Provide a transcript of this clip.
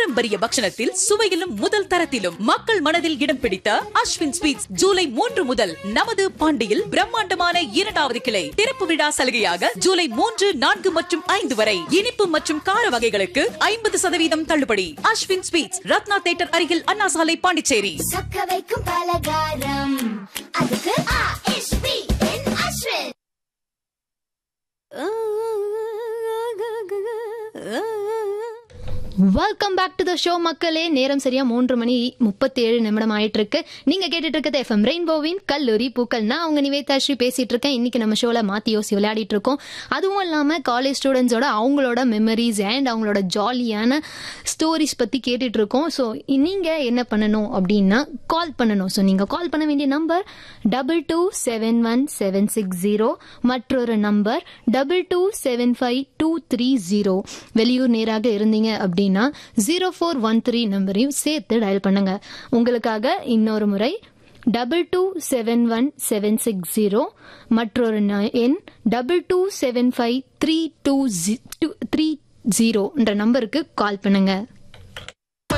பாரம்பரிய பக்ஷணத்தில் சுவையிலும் முதல் தரத்திலும் மக்கள் மனதில் இடம் பிடித்த அஸ்வின் ஸ்வீட்ஸ் ஜூலை மூன்று முதல் நமது பாண்டியில் பிரம்மாண்டமான இரண்டாவது கிளை திறப்பு விழா சலுகையாக ஜூலை மூன்று நான்கு மற்றும் ஐந்து வரை இனிப்பு மற்றும் கார வகைகளுக்கு ஐம்பது சதவீதம் தள்ளுபடி அஸ்வின் ஸ்வீட்ஸ் ரத்னா தேட்டர் அருகில் அண்ணா சாலை பாண்டிச்சேரி சொக்க வைக்கும் பலகாரம் அதுக்கு ஆ.எஸ்.பி. என் Ashwin welcome back to the show மக்களே நேரம் சரியா மூன்று மணி முப்பத்தி ஏழு நிமிடம் ஆயிட்டு இருக்கு நீங்க கேட்டுட்டு இருக்கிறது எஃப்எம் ரெயின்போவின் கல்லூரி பூக்கள் நான் அவங்க நிவேதா ஸ்ரீ பேசிட்டு இருக்கேன் இன்னைக்கு நம்ம ஷோல மாத்தி யோசி விளையாடிட்டு இருக்கோம் அதுவும் இல்லாம காலேஜ் ஸ்டூடெண்ட்ஸோட அவங்களோட மெமரிஸ் அண்ட் அவங்களோட ஜாலியான ஸ்டோரிஸ் பத்தி கேட்டுட்டு இருக்கோம் ஸோ நீங்க என்ன பண்ணணும் அப்படின்னா கால் பண்ணணும் ஸோ நீங்க கால் பண்ண வேண்டிய number double two seven one seven six zero மற்றொரு number double two seven five two three zero வெளியூர் நேராக இருந்தீங்க அப்படின்னா ஜீரோ ஃபோர் ஒன் த்ரீ நம்பரையும் சேர்த்து டயல் பண்ணுங்க உங்களுக்காக இன்னொரு முறை double two seven one seven six zero மற்றொரு ந- எண் double two seven five three two three ஜீரோன்ற நம்பருக்கு கால் பண்ணுங்க